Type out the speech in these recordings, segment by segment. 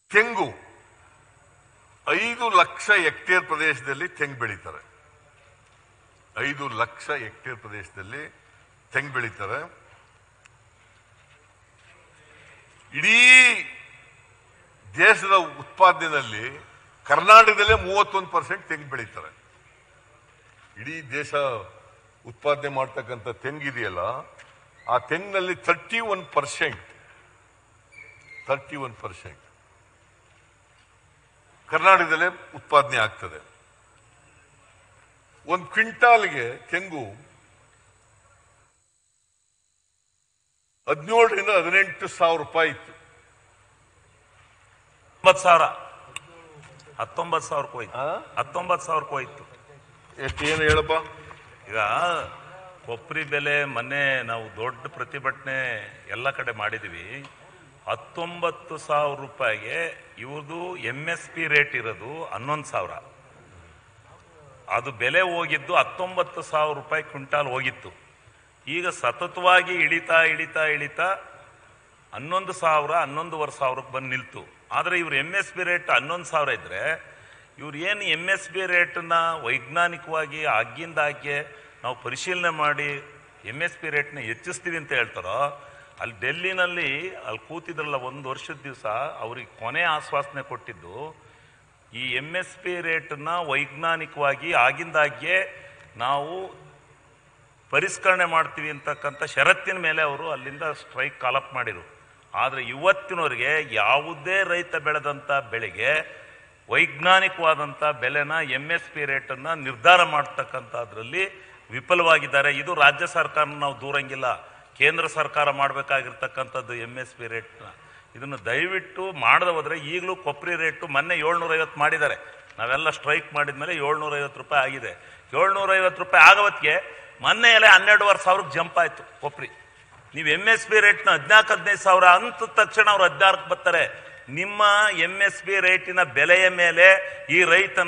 ತೆಂಗು ಐದು ಲಕ್ಷ ಹೆಕ್ಟೇರ್ ಪ್ರದೇಶದಲ್ಲಿ ತೆಂಗು ಬೆಳೀತಾರೆ ಐದು ಲಕ್ಷ ಹೆಕ್ಟೇರ್ ಪ್ರದೇಶದಲ್ಲಿ ತೆಂಗು ಬೆಳೀತಾರೆ ಇಡೀ ದೇಶದ ಉತ್ಪಾದನೆಯಲ್ಲಿ ಕರ್ನಾಟಕದಲ್ಲೇ ಮೂವತ್ತೊಂದು ಪರ್ಸೆಂಟ್ ತೆಂಗು ಬೆಳೀತಾರೆ ಇಡೀ ದೇಶ ಉತ್ಪಾದನೆ ಮಾಡ್ತಕ್ಕಂಥ ತೆಂಗಿದೆಯಲ್ಲ ಆ ತೆಂಗಿನಲ್ಲಿ thirty one percent thirty one percent ಕರ್ನಾಟಕದಲ್ಲೇ ಉತ್ಪಾದನೆ ಆಗ್ತದೆ ಒಂದು ಕ್ವಿಂಟಾಲ್ಗೆ ತೆಂಗು ಹದಿನೇಳರಿಂದ ಹದಿನೆಂಟು ಸಾವಿರ ರೂಪಾಯಿ ಇತ್ತು ಹತ್ತೊಂಬತ್ತು ಸಾವಿರ ಹತ್ತೊಂಬತ್ತು ಸಾವಿರಕ್ಕೆ ಹೋಯ್ತು ಹತ್ತೊಂಬತ್ತು ಸಾವಿರಕ್ಕೆ ಹೋಯ್ತು ಎಷ್ಟು ಏನು ಹೇಳಪ್ಪ ಈಗ ಕೊಬ್ಬರಿ ಬೆಲೆ ಮೊನ್ನೆ ನಾವು ದೊಡ್ಡ ಪ್ರತಿಭಟನೆ ಎಲ್ಲ ಕಡೆ ಮಾಡಿದ್ವಿ ಹತ್ತೊಂಬತ್ತು ಸಾವಿರ ರೂಪಾಯಿಗೆ ಇವ್ರದ್ದು ಎಮ್ ಎಸ್ ಪಿ ರೇಟ್ ಇರೋದು ಹನ್ನೊಂದು ಸಾವಿರ ಅದು ಬೆಲೆ ಹೋಗಿದ್ದು ಹತ್ತೊಂಬತ್ತು ಸಾವಿರ ರೂಪಾಯಿ ಕ್ವಿಂಟಾಲ್ ಹೋಗಿತ್ತು ಈಗ ಸತತವಾಗಿ ಇಳಿತಾ ಇಳಿತಾ ಇಳಿತಾ ಹನ್ನೊಂದು ಸಾವಿರ ಹನ್ನೊಂದುವರೆ ಸಾವಿರಕ್ಕೆ ಬಂದು ನಿಲ್ತು ಆದರೆ ಇವ್ರು ಎಮ್ ಎಸ್ ಪಿ ರೇಟ್ ಹನ್ನೊಂದು ಸಾವಿರ ಇದ್ರೆ ಇವ್ರು ಏನು ಎಮ್ ಎಸ್ ಪಿ ರೇಟನ್ನ ವೈಜ್ಞಾನಿಕವಾಗಿ ಆಗಿಂದಾಗೆ ನಾವು ಪರಿಶೀಲನೆ ಮಾಡಿ ಎಮ್ ಎಸ್ ಪಿ ರೇಟ್ನ ಹೆಚ್ಚಿಸ್ತೀವಿ ಅಂತ ಹೇಳ್ತಾರೋ ಅಲ್ಲಿ ಡೆಲ್ಲಿನಲ್ಲಿ ಅಲ್ಲಿ ಕೂತಿದ್ರಲ್ಲ ಒಂದು ವರ್ಷದ ದಿವಸ ಅವ್ರಿಗೆ ಕೊನೆ ಆಶ್ವಾಸನೆ ಕೊಟ್ಟಿದ್ದು ಈ ಎಮ್ ಎಸ್ ಪಿ ರೇಟನ್ನ ವೈಜ್ಞಾನಿಕವಾಗಿ ಆಗಿಂದಾಗ್ಗೆ ನಾವು ಪರಿಷ್ಕರಣೆ ಮಾಡ್ತೀವಿ ಅಂತಕ್ಕಂಥ ಷರತ್ತಿನ ಮೇಲೆ ಅವರು ಅಲ್ಲಿಂದ ಸ್ಟ್ರೈಕ್ ಕಾಲಪ್ ಮಾಡಿರು ಆದರೆ ಇವತ್ತಿನವರೆಗೆ ಯಾವುದೇ ರೈತ ಬೆಳೆದಂಥ ಬೆಳೆಗೆ ವೈಜ್ಞಾನಿಕವಾದಂಥ ಬೆಲೆನ ಎಮ್ ಎಸ್ ಪಿ ರೇಟನ್ನು ನಿರ್ಧಾರ ಮಾಡ್ತಕ್ಕಂಥದ್ರಲ್ಲಿ ವಿಫಲವಾಗಿದ್ದಾರೆ ಇದು ರಾಜ್ಯ ಸರ್ಕಾರ ನಾವು ದೂರಂಗಿಲ್ಲ ಕೇಂದ್ರ ಸರ್ಕಾರ ಮಾಡಬೇಕಾಗಿರ್ತಕ್ಕಂಥದ್ದು ಎಮ್ ಎಸ್ ಪಿ ರೇಟ್ನ ಇದನ್ನು ದಯವಿಟ್ಟು ಮಾಡದೆ ಹೋದರೆ ಈಗಲೂ ಕೊಬ್ಬರಿ ರೇಟು ಮೊನ್ನೆ ಏಳ್ನೂರೈವತ್ತು ಮಾಡಿದ್ದಾರೆ ನಾವೆಲ್ಲ ಸ್ಟ್ರೈಕ್ ಮಾಡಿದ್ಮೇಲೆ ಏಳ್ನೂರೈವತ್ತು ರೂಪಾಯಿ ಆಗಿದೆ ಏಳ್ನೂರೈವತ್ತು ರೂಪಾಯಿ ಆಗೋವತ್ತಿಗೆ ಮೊನ್ನೆ ಎಲ್ಲ ಹನ್ನೆರಡುವರೆ ಸಾವಿರಕ್ಕೆ ಜಂಪ್ ಆಯಿತು ಕೊಬ್ಬರಿ ನೀವು ಎಮ್ ಎಸ್ ಪಿ ರೇಟ್ನ ಹದಿನಾಲ್ಕು ಹದಿನೈದು ಸಾವಿರ ಅಂತ ತಕ್ಷಣ ಅವ್ರು ಹದಿನಾರಕ್ಕೆ ಬರ್ತಾರೆ ನಿಮ್ಮ ಎಮ್ ಎಸ್ ಪಿ ರೇಟಿನ ಬೆಲೆಯ ಮೇಲೆ ಈ ರೈತನ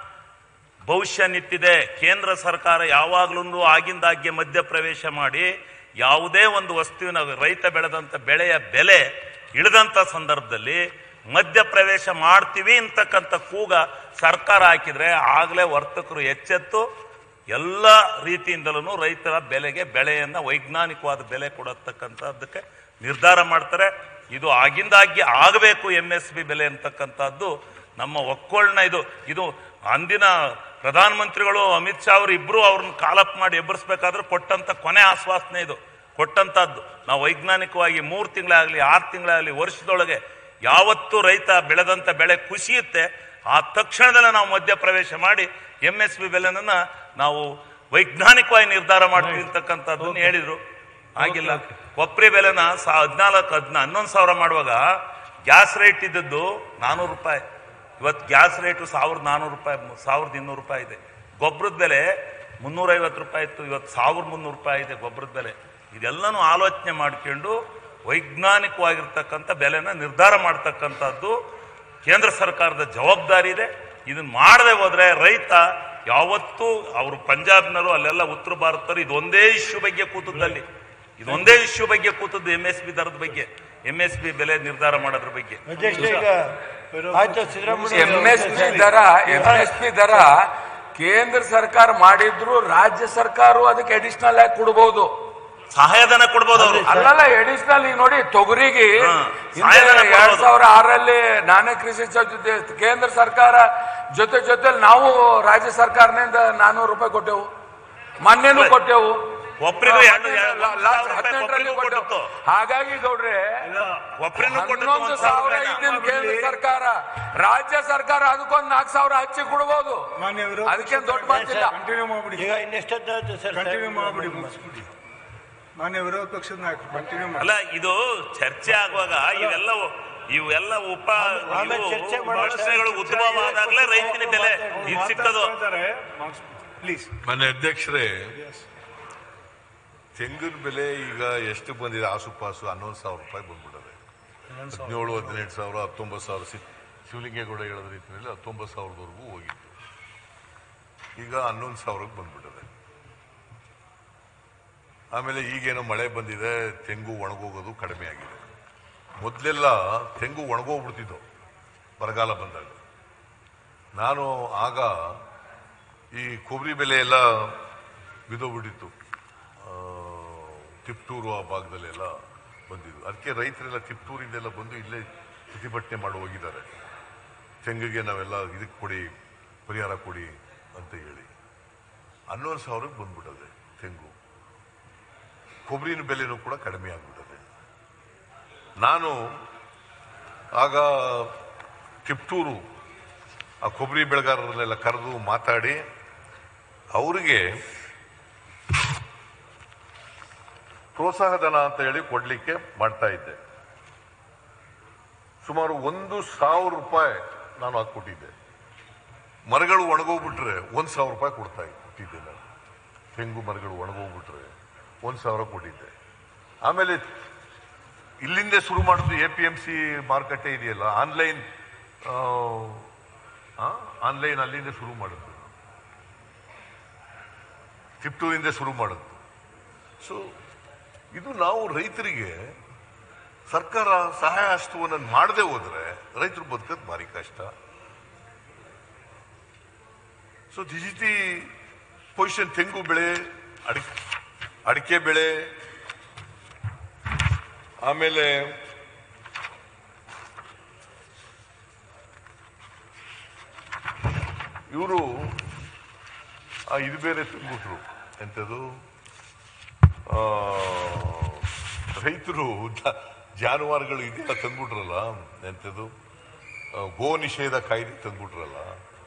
ಭವಿಷ್ಯ ನಿಂತಿದೆ ಕೇಂದ್ರ ಸರ್ಕಾರ ಯಾವಾಗಲೂ ಆಗಿಂದಾಗ್ಗೆ ಮಧ್ಯಪ್ರವೇಶ ಮಾಡಿ ಯಾವುದೇ ಒಂದು ವಸ್ತುವಿನ ರೈತ ಬೆಳೆದಂಥ ಬೆಳೆಯ ಬೆಲೆ ಇಳಿದಂಥ ಸಂದರ್ಭದಲ್ಲಿ ಮಧ್ಯಪ್ರವೇಶ ಮಾಡ್ತೀವಿ ಅಂತಕ್ಕಂಥ ಕೂಗ ಸರ್ಕಾರ ಹಾಕಿದ್ರೆ ಆಗಲೇ ವರ್ತಕರು ಎಚ್ಚೆತ್ತು ಎಲ್ಲ ರೀತಿಯಿಂದಲೂ ರೈತರ ಬೆಲೆಗೆ ಬೆಳೆಯನ್ನು ವೈಜ್ಞಾನಿಕವಾದ ಬೆಲೆ ಕೊಡತಕ್ಕಂಥದ್ದಕ್ಕೆ ನಿರ್ಧಾರ ಮಾಡ್ತಾರೆ ಇದು ಆಗಿಂದಾಗ್ಗೆ ಆಗಬೇಕು ಎಮ್ ಎಸ್ ಪಿ ಬೆಲೆ ಅಂತಕ್ಕಂಥದ್ದು ನಮ್ಮ ಒಕ್ಕೊಳ್ನ ಇದು ಇದು ಅಂದಿನ ಪ್ರಧಾನಮಂತ್ರಿಗಳು ಅಮಿತ್ ಶಾ ಅವರು ಇಬ್ಬರು ಅವ್ರನ್ನ ಕಾಲಪ್ ಮಾಡಿ ಎಬ್ಬರಿಸ್ಬೇಕಾದ್ರೆ ಕೊಟ್ಟಂತ ಕೊನೆ ಆಶ್ವಾಸನೆ ಇದು ಕೊಟ್ಟಂತದ್ದು ನಾವು ವೈಜ್ಞಾನಿಕವಾಗಿ ಮೂರು ತಿಂಗಳಾಗಲಿ ಆರು ತಿಂಗಳಾಗಲಿ ವರ್ಷದೊಳಗೆ ಯಾವತ್ತು ರೈತ ಬೆಳೆದಂತ ಬೆಳೆ ಕುಸಿಯುತ್ತೆ ಆ ತಕ್ಷಣದಲ್ಲೇ ನಾವು ಮಧ್ಯಪ್ರವೇಶ ಮಾಡಿ ಎಂ ಎಸ್ ಪಿ ಬೆಲೆನನ್ನ ನಾವು ವೈಜ್ಞಾನಿಕವಾಗಿ ನಿರ್ಧಾರ ಮಾಡ್ತೀವಿ ಅಂತಕ್ಕಂಥದ್ದನ್ನು ಹೇಳಿದ್ರು ಆಗಿಲ್ಲ ಕೊಬ್ಬರಿ ಬೆಲೆನ ಸಾ ಹದಿನಾಲ್ಕು ಹದಿನ ಹನ್ನೊಂದು ಸಾವಿರ ಮಾಡುವಾಗ ಗ್ಯಾಸ್ ರೇಟ್ ಇದ್ದದ್ದು ನಾನ್ನೂರು ರೂಪಾಯಿ ಇವತ್ತು ಗ್ಯಾಸ್ ರೇಟು ಸಾವಿರದ ನಾನ್ನೂರು ರೂಪಾಯಿ ಮು- ಸಾವಿರದ ಇನ್ನೂರು ರೂಪಾಯಿ ಇದೆ ಗೊಬ್ಬರದ ಬೆಲೆ ಮುನ್ನೂರೈವತ್ತು ರೂಪಾಯಿ ಇತ್ತು ಇವತ್ತು ಸಾವಿರದ ಮುನ್ನೂರು ರೂಪಾಯಿ ಇದೆ ಗೊಬ್ಬರದ ಬೆಲೆ ಇದೆಲ್ಲನೂ ಆಲೋಚನೆ ಮಾಡ್ಕೊಂಡು ವೈಜ್ಞಾನಿಕವಾಗಿರ್ತಕ್ಕಂಥ ಬೆಲೆನ ನಿರ್ಧಾರ ಮಾಡ್ತಕ್ಕಂಥದ್ದು ಕೇಂದ್ರ ಸರ್ಕಾರದ ಜವಾಬ್ದಾರಿ ಇದೆ ಇದನ್ನ ಮಾಡದೆ ಹೋದ್ರೆ ರೈತ ಯಾವತ್ತೂ ಅವರು ಪಂಜಾಬ್ನಲ್ಲೂ ಅಲ್ಲೆಲ್ಲ ಉತ್ತರ ಭಾರತರು ಇದೊಂದೇ ಇಶ್ಯೂ ಬಗ್ಗೆ ಕೂತದ್ದಲ್ಲಿ ಇದೊಂದೇ ಇಶ್ಯೂ ಬಗ್ಗೆ ಕೂತದ್ದು ಎಂ ಎಸ್ ಪಿ ದರದ ಬಗ್ಗೆ ಎಂ ಎಸ್ ಪಿ ಬೆಲೆ ನಿರ್ಧಾರ ಮಾಡೋದ್ರ ಬಗ್ಗೆ ಅಧ್ಯಕ್ಷ ಈಗ ಆಯ್ತು ಸಿದ್ದರಾಮಯ್ಯ ಎಂ ಎಸ್ ಪಿ ದರ ಎಂ ಎಸ್ ಪಿ ದರ ಕೇಂದ್ರ ಸರ್ಕಾರ ಮಾಡಿದ್ರು ರಾಜ್ಯ ಸರ್ಕಾರ ಅದಕ್ಕೆ ಅಡಿಷನಲ್ ಆಗಿ ಕೊಡಬಹುದು ಸಹಾಯಧನ ಕೊಡ್ಬೋದು ಅವರು ಅಲ್ಲಲ್ಲ ಎಡಿಷನಲ್ ಈಗ ನೋಡಿ ತೊಗರಿಗೆ ಹಾ, ಹಿಂದೆ ಸಹಾಯಧನ ಎರಡ್ ಕೊಡ್ಬೋದು. ಸಾವಿರ ಆರಲ್ಲಿ ನಾನೇ ಕೃಷಿ ಜೊತೆ ಕೇಂದ್ರ ಸರ್ಕಾರ ಜೊತೆ ಜೊತೆಲಿ ನಾವು ರಾಜ್ಯ ಸರ್ಕಾರದಿಂದ ನಾನೂರು ರೂಪಾಯಿ ಕೊಟ್ಟೆವು ಮೊನ್ನೆನೂ ಕೊಟ್ಟೆವು ಒಬ್ರಿಗೂ ಎರಡು- ಮೊನ್ನೆ ಎರಡು- ಲಾ- ಲಾಸ್ಟ್ ರೂಪಾಯಿ ಹದಿನೆಂಟರಲ್ಲಿ ಒಬ್ರಿಗೂ ಕೊಟ್ಟೆವು. ಕೊಟ್ಟಿತ್ತು. ಹಾಗಾಗಿ ಗೌಡ್ರೆ ಒಬ್ರಿಗೂ ಕೊಟ್ಟಿದ್ದು ಹನ್ನೊಂದು ಒಂದ್ ಸಾವಿರ ಸಾವಿರ ರೂಪಾಯಿನ. ಇದ್ದಿದ್ದು ಕೇಂದ್ರ ಸರ್ಕಾರ ರಾಜ್ಯ ಸರ್ಕಾರ ಅದಕ್ಕೊಂದು ನಾಲ್ಕು ಸಾವಿರ ಹಚ್ಚಿ ಕೊಡ್ಬೋದು ಮಾನ್ಯ ವಿರೋಧ ಅದಕ್ಕೇನು ದೊಡ್ಡ ಮಾತಿಲ್ಲ ಕಂಟಿನ್ಯೂ ಮಾಡ್ಬಿಡಿ ಈಗ ಇನ್ನೆಷ್ಟೊತ್ತಾಯ್ತು ಸರ್ ಕಂಟಿನ್ಯೂ ಮಾಡ್ಬಿಡಿ ಮುಗಿಸ್ಬಿಡಿ ಮಾನ್ಯ ವಿರೋಧ ಪಕ್ಷದ ನಾಯಕರು ಕಂಟಿನ್ಯೂ ಮಾಡಿ ಅಲ್ಲ ಇದು ಚರ್ಚೆ ಆಗುವಾಗ ಇವೆಲ್ಲ ಇವೆಲ್ಲ ಉಪ ಆಮೇಲೆ ಇವು ಚರ್ಚೆ ಮಾಡೋಣ. ಪ್ರಶ್ನೆಗಳು ಉದ್ಭವ ಆದಾಗಲೇ ರೈತನ ಬೆಲೆ ಇದು ಸಿಕ್ಕದು ಪ್ಲೀಸ್ ಮನೆ ಅಧ್ಯಕ್ಷರೇ ತೆಂಗಿನ ಬೆಲೆ ಈಗ ಎಷ್ಟು ಬಂದಿದೆ ಆಸುಪಾಸು ಹನ್ನೊಂದು ಸಾವಿರ ರೂಪಾಯಿ ಬಂದ್ಬಿಟ್ಟದೆ ಹದಿನೇಳು ಹದಿನೆಂಟು ಸಾವಿರ ಹತ್ತೊಂಬತ್ತು ಸಾವಿರ ಸಿ ಶಿವಲಿಂಗೇಗೌಡ ಹೇಳೋದ ರೀತಿಯಲ್ಲಿ ಹತ್ತೊಂಬತ್ತು ಸಾವಿರದವರೆಗೂ ಹೋಗಿತ್ತು ಈಗ ಹನ್ನೊಂದು ಸಾವಿರಕ್ಕೆ ಬಂದ್ಬಿಟ್ಟದೆ ಆಮೇಲೆ ಈಗೇನೋ ಮಳೆ ಬಂದಿದೆ ತೆಂಗು ಒಣಗೋಗೋದು ಕಡಿಮೆ ಆಗಿದೆ ಮೊದಲೆಲ್ಲ ತೆಂಗು ಒಣಗೋಗ್ಬಿಡ್ತಿದ್ದವು ಬರಗಾಲ ಬಂದಾಗ ನಾನು ಆಗ ಈ ಕೊಬ್ಬರಿ ಬೆಲೆ ಎಲ್ಲ ಬಿದ್ದೋಗ್ಬಿಟ್ಟಿತ್ತು ಆ, ತಿಪ್ಟೂರು ಆ ಭಾಗದಲ್ಲೆಲ್ಲ ಬಂದಿದ್ದು ಅದಕ್ಕೆ ರೈತರೆಲ್ಲ ತಿಪ್ಟೂರಿಂದೆಲ್ಲ ಬಂದು ಇಲ್ಲೇ ಪ್ರತಿಭಟನೆ ಮಾಡಿ ಹೋಗಿದ್ದಾರೆ ತೆಂಗಿಗೆ ನಾವೆಲ್ಲ ಇದಕ್ಕೆ ಕೊಡಿ ಪರಿಹಾರ ಕೊಡಿ ಅಂತ ಹೇಳಿ ಹನ್ನೊಂದು ಸಾವಿರಕ್ಕೆ ಬಂದ್ಬಿಟ್ಟದೆ ತೆಂಗು ಕೊಬ್ಬರಿನ ಬೆಲೆನೂ ಕೂಡ ಕಡಿಮೆ ಆಗ್ಬಿಟ್ಟದೆ ನಾನು ಆಗ ತಿಪ್ಟೂರು ಆ ಕೊಬ್ಬರಿ ಬೆಳೆಗಾರರನ್ನೆಲ್ಲ ಕರೆದು ಮಾತಾಡಿ ಅವರಿಗೆ ಪ್ರೋತ್ಸಾಹಧನ ಅಂತ ಹೇಳಿ ಕೊಡ್ಲಿಕ್ಕೆ ಮಾಡ್ತಾ ಇದ್ದೆ ಸುಮಾರು ಒಂದು ಸಾವಿರ ರೂಪಾಯಿ ನಾನು ಹಾಕ್ಕೊಟ್ಟಿದ್ದೆ ಮರಗಳು ಒಣಗೋಗ್ಬಿಟ್ರೆ ಒಂದು ಸಾವಿರ ರೂಪಾಯಿ ಕೊಡ್ತಾ ಇದ್ದೆ ಕೊಟ್ಟಿದ್ದೆ ನಾನು ತೆಂಗು ಮರಗಳು ಒಣಗೋಗ್ಬಿಟ್ರೆ ಒಂದು ಸಾವಿರ ಕೊಟ್ಟಿದ್ದೆ ಆಮೇಲೆ ಇಲ್ಲಿಂದ ಶುರು ಮಾಡಿದ್ದು ಎ ಪಿ ಎಂ ಸಿ ಮಾರುಕಟ್ಟೆ ಇದೆಯಲ್ಲ ಆನ್ಲೈನ್ ಆನ್ಲೈನ್ ಅಲ್ಲಿಂದ ಶುರು ಮಾಡಿದ್ದು ತಿಪ್ಟೂರಿಂದ ಶುರು ಮಾಡಿದ್ದು ಸೊ ಇದು ನಾವು ರೈತರಿಗೆ ಸರ್ಕಾರ ಸಹಾಯ ಹಸ್ತವನ್ನು ಮಾಡದೆ ಹೋದ್ರೆ ರೈತರು ಬದುಕೋದು ಭಾರಿ ಕಷ್ಟ so this is the position ತೆಂಗು ಬೆಳೆ ಅಡಿಕೆ ಅಡಿಕೆ ಬೆಳೆ ಆಮೇಲೆ ಇವರು ಇದು ಬೇರೆ ತಂದ್ಬಿಟ್ರು ಎಂಥದ್ದು ಆ, ರೈತರು ಜ- ಜಾನುವಾರುಗಳು ಇದೆಲ್ಲ ತಂದ್ಬಿಟ್ರಲ್ಲ ಎಂಥದ್ದು ಆ, ಗೋ ನಿಷೇಧ ಕಾಯ್ದೆ ತಂದ್ಬಿಟ್ರಲ್ಲ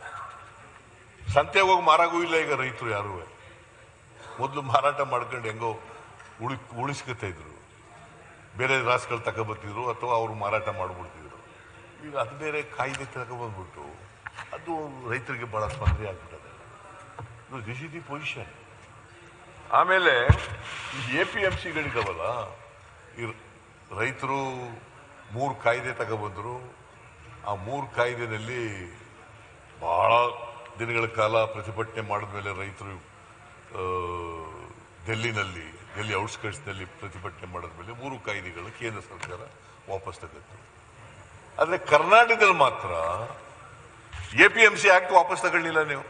ಸಂತೆ ಹೋಗಿ ಮಾರಾಗೂ ಇಲ್ಲ ಈಗ ರೈತರು ಯಾರು ಮೊದಲು ಮಾರಾಟ ಮಾಡ್ಕೊಂಡು ಹೆಂಗೋ ಉಳಿ ಉಳಿಸ್ಕೊತಾ ಇದ್ರು ಬೇರೆ ರಾಸುಗಳು ತಗೊಬರ್ತಿದ್ರು ಅಥವಾ ಅವರು ಮಾರಾಟ ಮಾಡ್ಬಿಡ್ತಿದ್ರು ಈಗ ಅದು ಬೇರೆ ಕಾಯ್ದೆ ತಗೊಬಂದ್ಬಿಟ್ಟು ಅದು ರೈತರಿಗೆ ಬಹಳ ತೊಂದರೆ ಆಗ್ಬಿಟ್ಟದೆ ದಿಸ್ ಇಸ್ ದಿ ಪೊಸಿಷನ್ ಆಮೇಲೆ ಎ ಪಿ ಎಂ ಸಿಗಳಿದಾವಲ್ಲ ಈ ರೈತರು ಮೂರು ಕಾಯ್ದೆ ತಗೊಬಂದ್ರು ಆ ಮೂರು ಕಾಯ್ದೆನಲ್ಲಿ ಬಹಳ ದಿನಗಳ ಕಾಲ ಪ್ರತಿಭಟನೆ ಮಾಡಿದ್ಮೇಲೆ ರೈತರು ಆ, ಡೆಲ್ಲಿನಲ್ಲಿ ಡೆಲ್ಲಿ ಔಟ್ಸ್ಕಟ್ಸ್ನಲ್ಲಿ ಪ್ರತಿಭಟನೆ ಮಾಡಿದ್ಮೇಲೆ ಮೂರು ಕಾಯ್ದೆಗಳು ಕೇಂದ್ರ ಸರ್ಕಾರ ವಾಪಸ್ ತಗತ್ತು ಆದರೆ ಕರ್ನಾಟಕದಲ್ಲಿ ಮಾತ್ರ A P M C act ವಾಪಸ್ ತಗೊಳ್ಳಿಲ್ಲ ನೀವು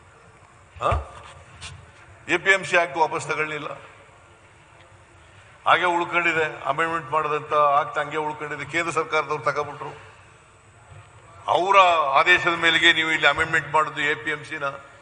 A P M C act ವಾಪಸ್ ತಗೊಳ್ಳಿಲ್ಲ ಹಾಗೆ ಉಳ್ಕೊಂಡಿದೆ ಅಮೆಂಡ್ಮೆಂಟ್ ಮಾಡದಂತ ಆಕ್ಟ್ ಹಂಗೆ ಉಳ್ಕೊಂಡಿದೆ ಕೇಂದ್ರ ಸರ್ಕಾರದವ್ರು ತಗೊಬಿಟ್ರು ಅವರ ಆದೇಶದ ಮೇಲೆಗೆ ನೀವು ಇಲ್ಲಿ ಅಮೆಂಡ್ಮೆಂಟ್ ಮಾಡುದು ಎ ಪಿ ಎಂ ಸಿನ